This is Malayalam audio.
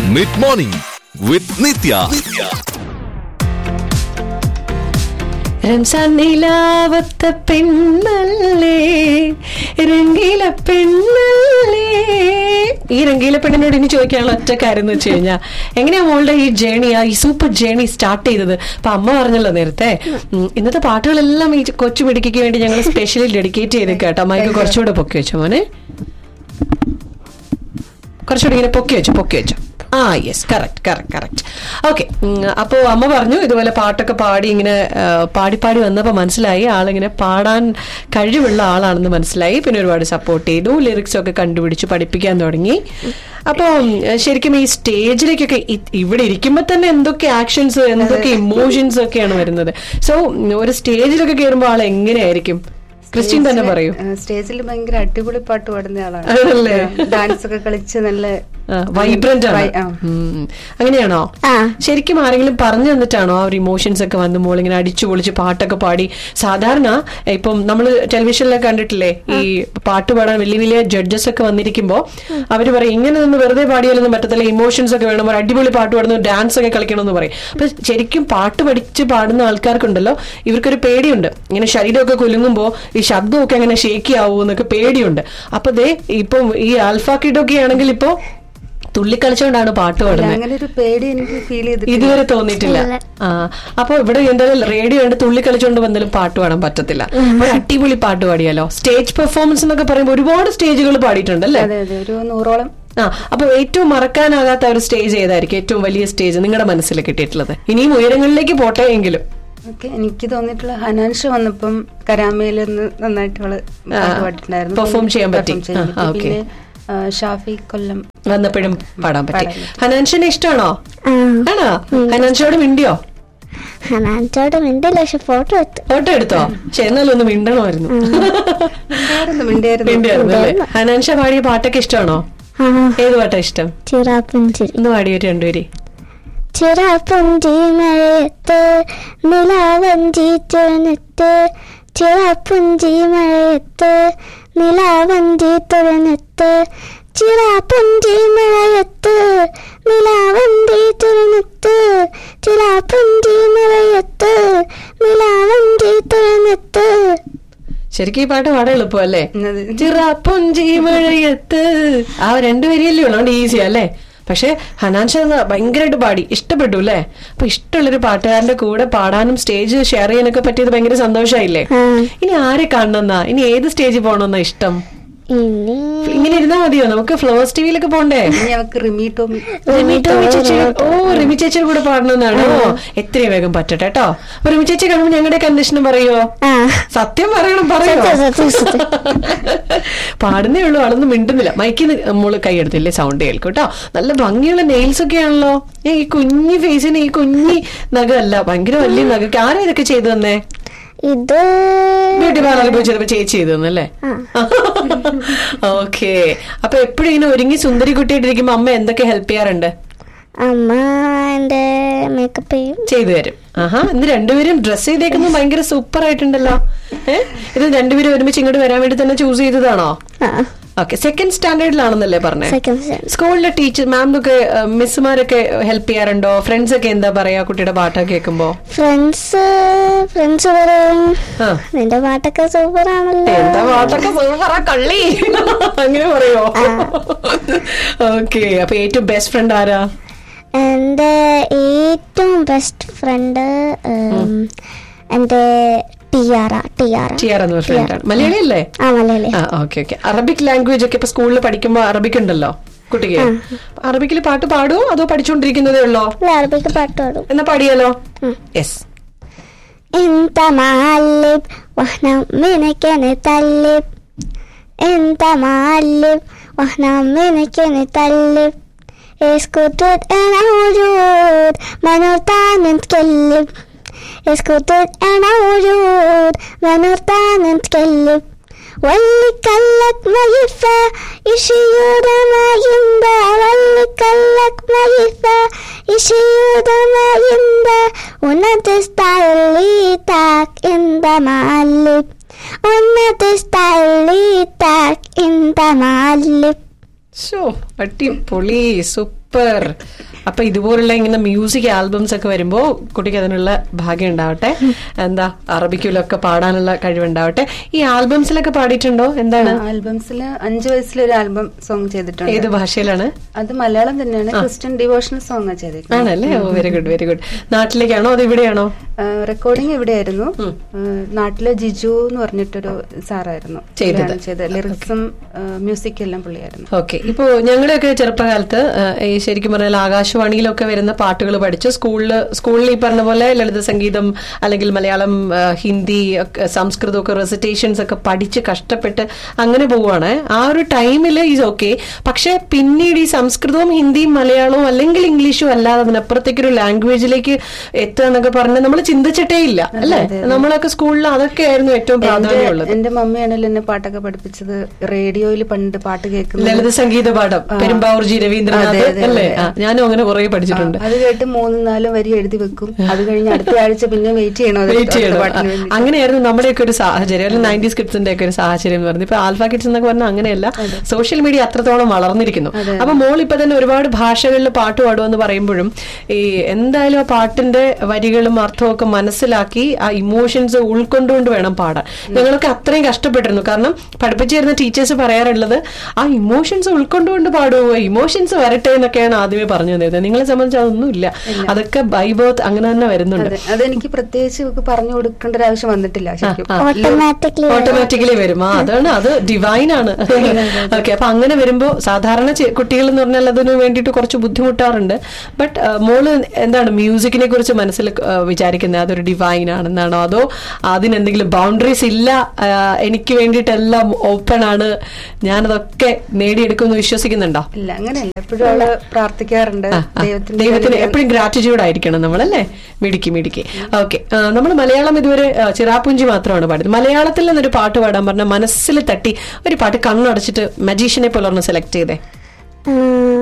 Mid morning with Nitya Ramzan നിലാവത്ത പെണ്ണല്ലേ രംഗീല പെണ്ണല്ലേ ഈ രംഗീല പെണ്ണിനോട് ഇനി ചോദിക്കാനുള്ള ഒറ്റ കാര്യം എന്ന് വെച്ച് കഴിഞ്ഞാൽ എങ്ങനെയാ മോളുടെ ഈ ജേണി ആ ഈ സൂപ്പർ ജേണി സ്റ്റാർട്ട് ചെയ്തത് അപ്പൊ അമ്മ പറഞ്ഞല്ലോ നേരത്തെ ഉം, ഇന്നത്തെ പാട്ടുകളെല്ലാം ഈ കൊച്ചു മിടുക്കിക്ക് വേണ്ടി ഞങ്ങൾ സ്പെഷ്യലി ഡെഡിക്കേറ്റ് ചെയ്ത് കേട്ടോ അമ്മയ്ക്ക് കുറച്ചുകൂടെ പൊക്കി വെച്ചോ മോനെ കുറച്ചുകൂടി ഇങ്ങനെ പൊക്കി വെച്ചു പൊക്കി വെച്ചു ആ yes correct correct correct okay അപ്പോൾ അമ്മ പറഞ്ഞു ഇതുപോലെ പാട്ടൊക്കെ പാടി ഇങ്ങനെ ആ, പാടി പാടി വന്നപ്പോൾ മനസ്സിലായി ആളിങ്ങനെ പാടാൻ കഴിവുള്ള ആളാണെന്ന് മനസ്സിലായി പിന്നെ ഒരുപാട് സപ്പോർട്ട് ചെയ്തു ലിറിക്സ് ഒക്കെ കണ്ടുപിടിച്ച് പഠിപ്പിക്കാൻ തുടങ്ങി അപ്പോൾ ശരിക്കും ഈ സ്റ്റേജിലേക്കൊക്കെ ഇ- ഇവിടെ ഇരിക്കുമ്പോൾ തന്നെ എന്തൊക്കെ ആക്ഷൻസ് എന്തൊക്കെ ഇമോഷൻസ് ഒക്കെയാണ് വരുന്നത് സോ ഒരു സ്റ്റേജിലൊക്കെ കയറുമ്പോൾ ആൾ എങ്ങനെയായിരിക്കും ക്രിസ്ത്യൻ തന്നെ പറയൂ സ്റ്റേജിൽ ഭയങ്കര അടിപൊളി പാട്ട് പാടുന്ന ആളാണ് ആണല്ലേ? ഡാൻസ് ഒക്കെ കളിച്ച് നല്ല വൈബ്രന്റ് ആണ് വൈ- ആ. ഉം. അങ്ങനെയാണോ ആ. ശരിക്കും ആരെങ്കിലും പറഞ്ഞു തന്നിട്ടാണോ ആ ഒരു ഇമോഷൻസ് ഒക്കെ വന്ന് മോൾ ഇങ്ങനെ അടിച്ചു പൊളിച്ച് പാട്ടൊക്കെ പാടി സാധാരണ ഇപ്പം നമ്മൾ ടെലിവിഷനിലൊക്കെ കണ്ടിട്ടില്ലേ ഈ പാട്ട് പാടാൻ വലിയ വലിയ ജഡ്ജസ് ഒക്കെ വന്നിരിക്കുമ്പോ അവര് പറയും ഇങ്ങനെ നിന്ന് വെറുതെ പാടിയാലൊന്നും പറ്റത്തില്ല ഇമോഷൻസ് ഒക്കെ വേണം ഒരു അടിപൊളി പാട്ട് പാടുന്നു ഡാൻസ് ഒക്കെ കളിക്കണമെന്ന് പറയും അപ്പൊ ശരിക്കും പാട്ട് പഠിച്ച് പാടുന്ന ആൾക്കാർക്കുണ്ടല്ലോ ഇവർക്കൊരു പേടിയുണ്ട് ഇങ്ങനെ ശരീരമൊക്കെ കുലുങ്ങുമ്പോ ഈ ശബ്ദമൊക്കെ അങ്ങനെ ഷേക്കി ആവൂ എന്നൊക്കെ പേടിയുണ്ട് അപ്പൊ ദേ ഇപ്പം ഈ ആൽഫ കിഡൊക്കെ ആണെങ്കിൽ ഇപ്പോ തുള്ളിക്കളിച്ചോണ്ടാണ് പാട്ട് പാടുന്നത് അങ്ങനെ ഒരു പേടി എനിക്ക് ഫീൽ ചെയ്തിട്ടില്ല ഇതുവരെ തോന്നിയിട്ടില്ല ആ അപ്പൊ ഇവിടെ എന്തായാലും റേഡിയോ ഉണ്ട് തുള്ളിക്കളിച്ചോണ്ട് വന്നാലും പാട്ട് പാടാൻ പറ്റത്തില്ല ഒരു അടിപൊളി പാട്ട് പാടിയാലോ സ്റ്റേജ് പെർഫോമൻസ് എന്നൊക്കെ പറയുമ്പോൾ ഒരുപാട് സ്റ്റേജുകൾ പാടിയിട്ടുണ്ട് അല്ലേ അതെ അതെ ഒരു നൂറോളം ആ അപ്പൊ ഏറ്റവും മറക്കാനാകാത്ത ഒരു സ്റ്റേജ് ഏതായിരിക്കും ഏറ്റവും വലിയ സ്റ്റേജ് നിങ്ങളുടെ മനസ്സിൽ കിട്ടിയിട്ടുള്ളത് ഇനിയും ഉയരങ്ങളിലേക്ക് പോട്ടെ എങ്കിലും ഓക്കെ എനിക്ക് തോന്നിയിട്ടുള്ള ഹനാൻഷ വന്നപ്പം കരാമയിൽ നന്നായിട്ട് അവള് പാട്ട് പാടിയിട്ടുണ്ടായിരുന്നു perform പിന്നെ ചെയ്യാൻ പറ്റി. perform ചെയ്യാൻ ആ, ആ, പറ്റി. okay. പിന്നെ ആ, ഷാഫി കൊല്ലം വന്നപ്പോഴും പാടാൻ പറ്റി പാടാൻ പറ്റി. ഹനാൻഷനെ ഇഷ്ടമാണോ ആ ആണോ ഹനാൻഷയോട് മിണ്ടിയോ ഹനാൻചോട് മിണ്ടില്ല പക്ഷെ ഫോട്ടോ എടുത്തു ഫോട്ടോ എടുത്തോ പക്ഷെ എന്നാലും ഒന്ന് മിണ്ടണമായിരുന്നു ഉണ്ടായിരുന്നു മിണ്ടായിരുന്നു മിണ്ടിയായിരുന്നു അല്ലേ ഹനാൻഷ പാടിയ പാട്ടൊക്കെ ഇഷ്ടമാണോ ആ ഏത് പാട്ടാ ഇഷ്ടം ചിറാപ്പുഞ്ചിരി ഒന്ന് പാടിയോ രണ്ടുപേരെ ചിറാപ്പുഞ്ചി മഴയത്ത് നിലാവഞ്ചി തുഴഞ്ഞിട്ട് ചിറാപ്പുഞ്ചി മഴയത്ത് നിലാവഞ്ചി തുഴഞ്ഞിട്ട് ചിറാപ്പുഞ്ചി മഴയത്ത് നിലാവഞ്ചി തുഴഞ്ഞിട്ട് ചിറാപ്പുഞ്ചി മഴയത്ത് നിലാവഞ്ചി തുഴഞ്ഞിട്ട് ശരിക്കും ഈ പാട്ട് പാടാൻ എളുപ്പമല്ലേ അത് ചിറാപ്പൊഞ്ചി മഴയത്ത് ആ രണ്ടുപേരെയല്ലേ ഉള്ളൂ അതുകൊണ്ട് ഈസി അല്ലേ പക്ഷെ ഹനാൻഷ ഭയങ്കരമായിട്ട് പാടി ഇഷ്ടപ്പെട്ടു അല്ലേ അപ്പൊ ഇഷ്ടമുള്ളൊരു പാട്ടുകാരന്റെ കൂടെ പാടാനും സ്റ്റേജ് ഷെയർ ചെയ്യാനൊക്കെ പറ്റിയത് ഭയങ്കര സന്തോഷമായില്ലേ ആ. ഇനി ആരെ കാണണമെന്നാ ഇനി ഏത് സ്റ്റേജിൽ പോകണമെന്നാ ഇഷ്ടം ഇനി ഇങ്ങനെ ഇരുന്നാ മതിയോ നമുക്ക് ഫ്ലവേഴ്സ് ടിവിയിലൊക്കെ പോണ്ടേ ഇനി അവക്ക് റിമി ടോമി റിമി ടോമി ചേച്ചി ഓ റിമി ചേച്ചിയുടെ കൂടെ പാടണമെന്നാണോ എത്രയും വേഗം പറ്റട്ടെ കേട്ടോ അപ്പൊ റിമി ചേച്ചി കാണുമ്പോൾ ഞങ്ങളുടെ കണ്ടീഷനും പറയോ ആ സത്യം പറയണം പറയോ സത്യം, സത്യം, പാടുന്നേ ഉള്ളൂ ആളൊന്നും മിണ്ടുന്നില്ല മൈക്കിൽ മോള് കൈയെടുത്തില്ലേ സൗണ്ട് കേൾക്കും കേട്ടോ നല്ല ഭംഗിയുള്ള നെയിൽസ് ഒക്കെ ആണല്ലോ ഏ, ഈ കുഞ്ഞി ഫേസിന് ഈ കുഞ്ഞി നഖമല്ല ഭയങ്കര വലിയ നഖ ആരാ ഇതൊക്കെ ചെയ്തു തന്നേ ഇത് ബ്യൂട്ടി പാർലറിൽ പോയി ചെയ്തപ്പോ ചേച്ചി ചെയ്തു തന്നല്ലേ ഓക്കെ അപ്പൊ എപ്പോഴും ഇങ്ങനെ ഒരുങ്ങി സുന്ദരി കുട്ടിയായിട്ടിരിക്കുമ്പോ അമ്മ എന്തൊക്കെ ഹെൽപ്പ് ചെയ്യാറുണ്ട് അമ്മ എന്റെ മേക്കപ്പ് ചെയ്യും ചെയ്തു തരും ആഹാ ഇന്ന് രണ്ടുപേരും ഡ്രസ് ചെയ്തേക്കുന്നത് ഭയങ്കര സൂപ്പർ ആയിട്ടുണ്ടല്ലോ ഏഹ് ഇത് രണ്ടുപേരും ഒരുമിച്ച് ഇങ്ങോട്ട് വരാൻ വേണ്ടി തന്നെ ചൂസ് ചെയ്തതാണോ ആ ഓക്കെ സെക്കൻഡ് സ്റ്റാൻഡേർഡിലാണെന്നല്ലേ പറഞ്ഞേ സെക്കൻഡ് സ്റ്റാൻഡേർഡ് സ്കൂളിലെ ടീച്ചർ മാമിനൊക്കെ മിസ്സുമാരൊക്കെ ഹെൽപ്പ് ചെയ്യാറുണ്ടോ ഫ്രണ്ട്സ് ഒക്കെ എന്താ പറയാ കുട്ടിയുടെ പാട്ടൊക്കെ കേൾക്കുമ്പോ ഫ്രണ്ട്സ് ഫ്രണ്ട്സ് പറയും ആ നിന്റെ പാട്ടൊക്കെ സൂപ്പർ ആണല്ലോ എന്താ പാട്ടൊക്കെ സൂപ്പറാ കള്ളി അങ്ങനെ പറയോ ഓക്കെ അപ്പൊ ഏറ്റവും ബെസ്റ്റ് ഫ്രണ്ട് ആരാ എന്റെ ഏറ്റവും ബെസ്റ്റ് ഫ്രണ്ട് എന്റെ ടിയാറ ടിയാറ ടിയർ എന്ന ഫ്രണ്ട് ആണ് മലയാളി അല്ലേ ആ മലയാളി ആ ഓക്കെ ഓക്കെ അറബിക് ലാംഗ്വേജ് ഒക്കെ ഇപ്പൊ സ്കൂളിൽ പഠിക്കുമ്പോ അറബിക് ഉണ്ടല്ലോ കുട്ടിക്ക് അറബിക്കിൽ പാട്ട് പാടുമോ അതോ പഠിച്ചുകൊണ്ടിരിക്കുന്നതേ ഉള്ളോ അറബിക്ക് പാട്ട് പാടും എന്നാ പാടിയാലോ യെസ് انت معلب واحنا منك نتقلب انت معلب واحنا منك نتقلب اسكت انا موجود ما نرضى نتكلم اسكت انا موجود ما نرضى نتكلم واللي كلك ما يفا يشيود ما ينبع واللي كلك ما يفا يشيود ما ينبع وانا تستعليتك انت معلب وانا تستعليتك انت معلب ഷോ അടിപൊളി സൂപ്പർ സൂപ്പർ അപ്പൊ ഇതുപോലുള്ള ഇങ്ങനെ മ്യൂസിക് ആൽബംസ് ഒക്കെ വരുമ്പോ കുട്ടിക്ക് അതിനുള്ള ഭാഗ്യം ഉണ്ടാവട്ടെ എന്താ അറബിക്കിലൊക്കെ പാടാനുള്ള കഴിവുണ്ടാവട്ടെ ഈ ആൽബംസിലൊക്കെ പാടിയിട്ടുണ്ടോ എന്താണ് ആൽബംസിൽ അഞ്ചു വയസ്സിൽ ഒരു ആൽബം സോങ് ചെയ്തിട്ടുണ്ട് ഏത് ഭാഷയിലാണ് അത് മലയാളം തന്നെയാണ് ക്രിസ്ത്യൻ ഡിവോഷണൽ സോങ് ചെയ്തേക്കുന്നത് ആണല്ലേ ഓ വെരി ഗുഡ് വെരി ഗുഡ് നാട്ടിലേക്കാണോ അത് ഇവിടെയാണോ റെക്കോർഡിംഗ് എവിടെയായിരുന്നു ആ, നാട്ടിലെ ജിജു എന്ന് പറഞ്ഞിട്ടൊരു സാറായിരുന്നു ചെയ്തത്. പുള്ളിയാണ് ചെയ്തത് ലിറിക്സും മ്യൂസിക് എല്ലാം പുള്ളിയായിരുന്നു ഓക്കെ ഇപ്പോ ഞങ്ങളുടെയൊക്കെ ചെറുപ്പകാലത്ത് ആ, ഈ ശരിക്കും പറഞ്ഞാൽ ആകാശവാണിയിലൊക്കെ വരുന്ന പാട്ടുകൾ പഠിച്ച് സ്കൂളിൽ സ്കൂളിൽ ഈ പറഞ്ഞ പോലെ ലളിത സംഗീതം അല്ലെങ്കിൽ മലയാളം ആ, ഹിന്ദി ഒക്കെ, സംസ്കൃതം ഒക്കെ റെസിറ്റേഷൻസ് ഒക്കെ പഠിച്ച് കഷ്ടപ്പെട്ട് അങ്ങനെ പോവുകയാണ് ആ ഒരു ടൈമിൽ ഈസ് ഓക്കെ പക്ഷെ പിന്നീട് ഈ സംസ്കൃതവും ഹിന്ദിയും മലയാളവും അല്ലെങ്കിൽ ഇംഗ്ലീഷും അല്ലാതെ അതിനപ്പുറത്തേക്ക് ഒരു ലാംഗ്വേജിലേക്ക് എത്തുക എന്നൊക്കെ പറഞ്ഞാൽ നമ്മൾ ചിന്തിച്ചിട്ടേ ഇല്ല അല്ലേ നമ്മളൊക്കെ സ്കൂളിൽ അതൊക്കെ ആയിരുന്നു ഏറ്റവും പ്രാധാന്യമുള്ളത് എന്റെ മമ്മിയാണല്ലോ എന്നെ പാട്ടൊക്കെ പഠിപ്പിച്ചത് റേഡിയോയിൽ പണ്ട് പാട്ട് കേൾക്കുന്നത് ലളിത സംഗീത പാഠം പെരുമ്പാവൂർ ജി രവീന്ദ്രനാഥ് അതെ, അതെ, അല്ലേ അതെ. ആ, ഞാനും അങ്ങനെ കുറെ പഠിച്ചിട്ടുണ്ട് അത് കേട്ട് മൂന്നും നാലും വരി എഴുതി വെക്കും അത് കഴിഞ്ഞ് അടുത്ത ആഴ്ച പിന്നെ വെയിറ്റ് ചെയ്യണം അത് വെയിറ്റ് ചെയ്യണം അടുത്ത ആ, പാട്ടിന് വേണ്ടി അങ്ങനെയായിരുന്നു നമ്മുടെയൊക്കെ ഒരു സാഹചര്യം അല്ലെങ്കിൽ നയൻറ്റീസ് കിഡ്സിന്റെ ഒക്കെ ഒരു സാഹചര്യം എന്ന് പറയുന്നത് ഇപ്പൊ ആൽഫ കിഡ്സ് എന്നൊക്കെ പറഞ്ഞാൽ അങ്ങനെയല്ല സോഷ്യൽ മീഡിയ അത്രത്തോളം വളർന്നിരിക്കുന്നു അപ്പൊ മോൾ ഇപ്പൊ തന്നെ ഒരുപാട് ഭാഷകളിൽ പാട്ട് പാടുമെന്ന് പറയുമ്പോഴും ഈ എന്തായാലും ആ പാട്ടിന്റെ വരികളും അർത്ഥവും ഒക്കെ മനസ്സിലാക്കി ആ ഇമോഷൻസ് ഉൾക്കൊണ്ടുകൊണ്ട് വേണം പാടാൻ ഞങ്ങളൊക്കെ അത്രയും കഷ്ടപ്പെട്ടിരുന്നു കാരണം പഠിപ്പിച്ചു തരുന്ന ടീച്ചേഴ്സ് പറയാറുള്ളത് ആ ഇമോഷൻസ് ഉൾക്കൊണ്ടുകൊണ്ട് പാടുമോ ഇമോഷൻസ് വരട്ടെ എന്നൊക്കെയാണ് ആദ്യമേ പറഞ്ഞു തന്നിരുന്നത് നിങ്ങളെ സംബന്ധിച്ച് അതൊന്നുമില്ല അതൊക്കെ ബൈ ബർത്ത് അങ്ങനെ തന്നെ വരുന്നുണ്ട് അതെ അതെനിക്ക് പ്രത്യേകിച്ച് ഇവർക്ക് പറഞ്ഞു കൊടുക്കേണ്ട ഒരു ആവശ്യം വന്നിട്ടില്ല ശരിക്കും ഓട്ടോമാറ്റിക്കലി ഓട്ടോമാറ്റിക്കലി വരും ആ അതാണ് അത് ഡിവൈൻ ആണ് ഓക്കെ അപ്പൊ അങ്ങനെ വരുമ്പോ സാധാരണ ചെ- കുട്ടികൾ എന്ന് പറഞ്ഞാൽ അതിന് വേണ്ടിയിട്ട് കുറച്ച് ബുദ്ധിമുട്ടാറുണ്ട് ബട്ട് മോള് എന്താണ് മ്യൂസിക്കിനെ കുറിച്ച് മനസ്സിൽ ആ, വിചാരിക്കുന്നത് അതൊരു ഡിവൈൻ ആണെന്നാണോ അതോ അതിനെന്തെങ്കിലും ബൗണ്ടറീസ് ഇല്ല ആ, എനിക്ക് വേണ്ടിയിട്ട് എല്ലാം ഓപ്പൺ ആണ് ഞാനതൊക്കെ നേടിയെടുക്കുമെന്ന് വിശ്വസിക്കുന്നുണ്ടോ ഇല്ല അങ്ങനെയല്ല എപ്പോഴും അവള് പ്രാർത്ഥിക്കാറുണ്ട് ആ, ആ. ദൈവത്തിന്റെ ദൈവത്തിന് കരുണ- എപ്പോഴും ഗ്രാറ്റിറ്റ്യൂഡ് ആയിരിക്കണം നമ്മളല്ലേ മിടുക്കി മിടുക്കി ഓക്കെ നമ്മൾ മലയാളം ഇതുവരെ ആ, ചിറാപ്പുഞ്ചി മാത്രമാണ് പാടിയത് മലയാളത്തിൽ നിന്നൊരു പാട്ട് പാടാൻ പറഞ്ഞ മനസ്സിൽ തട്ടി ഒരു പാട്ട് കണ്ണടച്ചിട്ട് മജീഷ്യനെ പോലെ ഒന്ന് സെലക്ട് ചെയ്തേ ഉം,